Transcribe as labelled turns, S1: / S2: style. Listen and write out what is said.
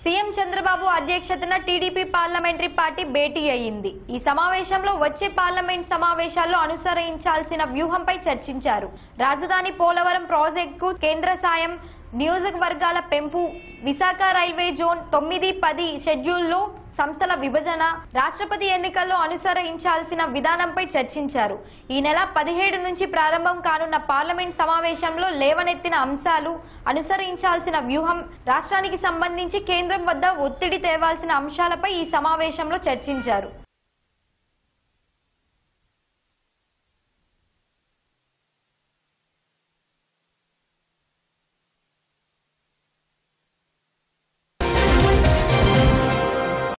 S1: CM Chandrababu అధ్యక్షతన TDP parliamentary party భేటీ అయింది ఈ సమావేశంలో వచ్చే పార్లమెంట్ సమావేశాల్లో అనుసరించాల్సిన వ్యూహంపై చర్చించారు రాజధాని పోలవరం ప్రాజెక్టుకు కేంద్ర సాయం నియోజకవర్గాల పెంపు విశాఖ రైల్వే జోన్ తొమ్మిది పది షెడ్యూల్లో సంస్థల విభజన రాష్ట్రపతి ఎన్నికల్లో అనుసరించాల్సిన విధానంపై చర్చించారు ఈ నెల పదిహేడు నుంచి ప్రారంభం కానున్న పార్లమెంట్ సమావేశంలో లేవనెత్తిన అంశాలు అనుసరించాల్సిన వ్యూహం రాష్ట్రానికి సంబంధించి కేంద్రం వద్ద ఒత్తిడి తేవాల్సిన అంశాలపై ఈ సమావేశంలో చర్చించారు